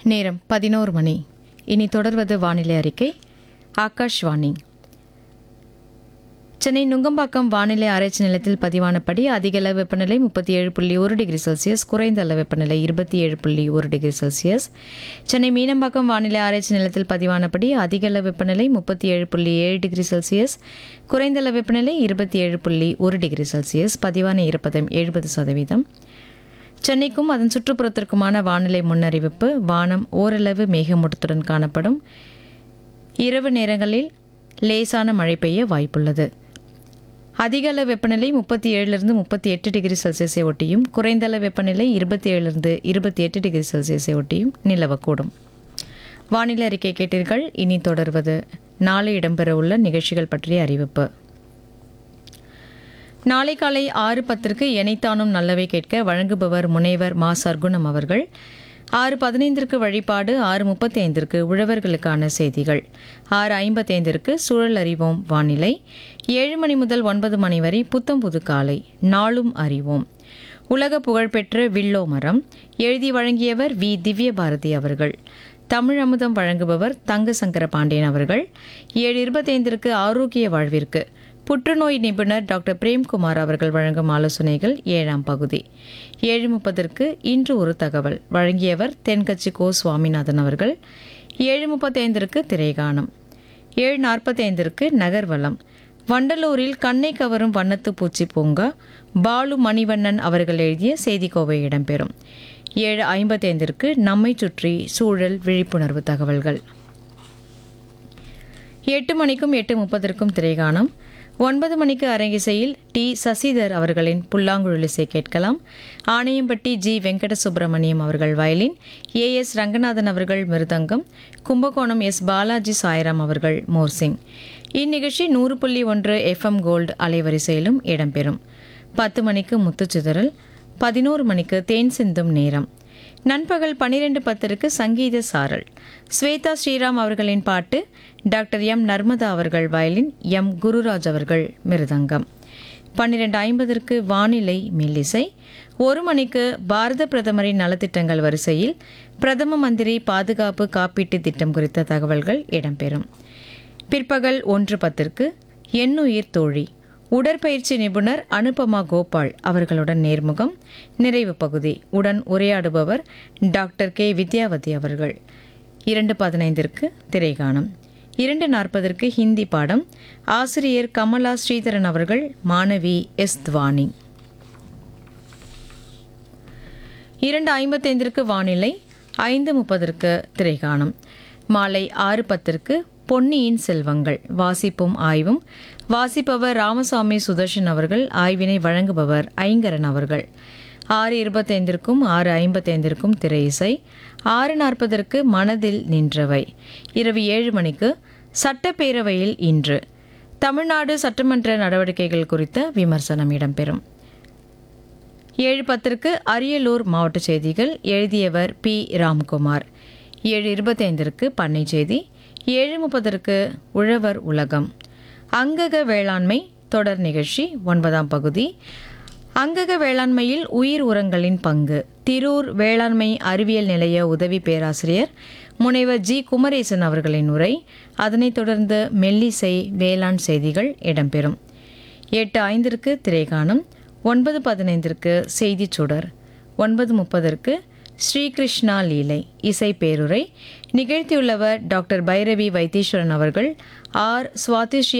நேரம் பதினோரு மணி இனி தொடர்வது வானிலை அறிக்கை ஆகாஷ்வாணி சென்னை நுங்கம்பாக்கம் வானிலை ஆராய்ச்சி நிலையத்தில் பதிவானபடி அதிக அளவு வெப்பநிலை முப்பத்தி ஏழு புள்ளி ஒரு டிகிரி செல்சியஸ் குறைந்த அளவு வெப்பநிலை இருபத்தி ஏழு புள்ளி ஒரு டிகிரி செல்சியஸ் சென்னை மீனம்பாக்கம் வானிலை ஆராய்ச்சி நிலையத்தில் பதிவானபடி அதிக அளவு வெப்பநிலை முப்பத்தி ஏழு புள்ளி ஏழு டிகிரி செல்சியஸ் குறைந்த அளவு வெப்பநிலை இருபத்தி ஏழு புள்ளி ஒரு டிகிரி செல்சியஸ் பதிவான ஈரப்பதம் எழுபது சதவீதம் சென்னைக்கும் அதன் சுற்றுப்புறத்திற்குமான வானிலை முன்னறிவிப்பு வானம் ஓரளவு மேகமூட்டத்துடன் காணப்படும் இரவு நேரங்களில் லேசான மழை பெய்ய வாய்ப்புள்ளது அதிக அளவு வெப்பநிலை முப்பத்தி ஏழிலிருந்து முப்பத்தி எட்டு டிகிரி செல்சியஸை ஒட்டியும் குறைந்த அளவு வெப்பநிலை இருபத்தி ஏழிலிருந்து இருபத்தி எட்டு டிகிரி செல்சியஸை ஒட்டியும் நிலவக்கூடும் வானிலை அறிக்கை கேட்டீர்கள் இனி தொடர்வது நாளை இடம்பெறவுள்ள நிகழ்ச்சிகள் பற்றிய அறிவிப்பு நாளை காலை ஆறு பத்திற்கு எனைத்தானும் நல்லவை கேட்க வழங்குபவர் முனைவர் மா சர்க்குணம் அவர்கள் ஆறு பதினைந்திற்கு வழிபாடு ஆறு முப்பத்தி ஐந்திற்கு உழவர்களுக்கான செய்திகள் ஆறு ஐம்பத்தைந்திற்கு சூழல் அறிவோம் வானிலை ஏழு மணி முதல் ஒன்பது மணி வரை புத்தம் புது காலை நாளும் அறிவோம் உலக புகழ்பெற்ற வில்லோ மரம் எழுதி வழங்கியவர் வி திவ்ய பாரதி அவர்கள் தமிழ் அமுதம் வழங்குபவர் தங்க சங்கர பாண்டியன் அவர்கள் ஏழு இருபத்தைந்திற்கு ஆரோக்கிய வாழ்விற்கு புற்றுநோய் நிபுணர் டாக்டர் பிரேம்குமார் அவர்கள் வழங்கும் ஆலோசனைகள் ஏழாம் பகுதி ஏழு முப்பதற்கு இன்று ஒரு தகவல் வழங்கியவர் தென்கட்சி கோ சுவாமிநாதன் அவர்கள் ஏழு முப்பத்தைந்திற்கு திரைகானம் ஏழு நாற்பத்தைந்திற்கு நகர்வலம் வண்டலூரில் கண்ணை கவரும் வண்ணத்து பூச்சி பூங்கா பாலு மணிவண்ணன் அவர்கள் எழுதிய செய்திக்கோவை இடம்பெறும் ஏழு ஐம்பத்தைந்திற்கு நம்மை சுற்றி சூழல் விழிப்புணர்வு தகவல்கள் எட்டு மணிக்கும் எட்டு முப்பதற்கும் திரைகாணம் ஒன்பது மணிக்கு அரங்கிசையில் டி சசிதர் அவர்களின் புல்லாங்குழல் இசை கேட்கலாம் ஆணையம்பட்டி ஜி வெங்கட சுப்பிரமணியம் அவர்கள் வயலின் ஏ எஸ் ரங்கநாதன் அவர்கள் மிருதங்கம் கும்பகோணம் எஸ் பாலாஜி சாய்ராம் அவர்கள் மோர்சிங் இந்நிகழ்ச்சி நூறு புள்ளி ஒன்று எஃப்எம் கோல்டு அலைவரிசையிலும் இடம்பெறும் பத்து மணிக்கு முத்துச்சிதறல் பதினோரு மணிக்கு தேன் சிந்தும் நேரம் நண்பகல் பன்னிரெண்டு பத்திற்கு சங்கீத சாரல் ஸ்வேதா ஸ்ரீராம் அவர்களின் பாட்டு டாக்டர் எம் நர்மதா அவர்கள் வயலின் எம் குருராஜ் அவர்கள் மிருதங்கம் பன்னிரெண்டு ஐம்பதற்கு வானிலை மெல்லிசை ஒரு மணிக்கு பாரத பிரதமரின் நலத்திட்டங்கள் வரிசையில் பிரதம மந்திரி பாதுகாப்பு காப்பீட்டு திட்டம் குறித்த தகவல்கள் இடம்பெறும் பிற்பகல் ஒன்று பத்திற்கு எண்ணுயிர் தோழி உடற்பயிற்சி நிபுணர் அனுபமா கோபால் அவர்களுடன் நேர்முகம் நிறைவு பகுதி உடன் உரையாடுபவர் டாக்டர் கே வித்யாவதி அவர்கள் இரண்டு பதினைந்திற்கு திரைகாணம் இரண்டு நாற்பதற்கு ஹிந்தி பாடம் ஆசிரியர் கமலா ஸ்ரீதரன் அவர்கள் மாணவி எஸ் துவானி இரண்டு ஐம்பத்தைந்திற்கு வானிலை ஐந்து முப்பதற்கு திரைகாணம் மாலை ஆறு பத்திற்கு பொன்னியின் செல்வங்கள் வாசிப்பும் ஆய்வும் வாசிப்பவர் ராமசாமி சுதர்ஷன் அவர்கள் ஆய்வினை வழங்குபவர் ஐங்கரன் அவர்கள் ஆறு இருபத்தைந்திற்கும் ஆறு ஐம்பத்தைந்திற்கும் திரை இசை ஆறு நாற்பதற்கு மனதில் நின்றவை இரவு ஏழு மணிக்கு சட்டப்பேரவையில் இன்று தமிழ்நாடு சட்டமன்ற நடவடிக்கைகள் குறித்த விமர்சனம் இடம்பெறும் ஏழு பத்திற்கு அரியலூர் மாவட்ட செய்திகள் எழுதியவர் பி ராம்குமார் ஏழு இருபத்தைந்திற்கு பண்ணை செய்தி ஏழு முப்பதற்கு உழவர் உலகம் அங்கக வேளாண்மை தொடர் நிகழ்ச்சி ஒன்பதாம் பகுதி அங்கக வேளாண்மையில் உயிர் உரங்களின் பங்கு திரூர் வேளாண்மை அறிவியல் நிலைய உதவி பேராசிரியர் முனைவர் ஜி குமரேசன் அவர்களின் உரை அதனைத் தொடர்ந்து மெல்லிசை வேளாண் செய்திகள் இடம்பெறும் எட்டு ஐந்திற்கு திரைகாணம் ஒன்பது பதினைந்திற்கு செய்திச் சுடர் ஒன்பது முப்பதற்கு ஸ்ரீகிருஷ்ணா லீலை இசை பேருரை நிகழ்த்தியுள்ளவர் டாக்டர் பைரவி வைத்தீஸ்வரன் அவர்கள் ஆர் சுவாதிஸ்ரீ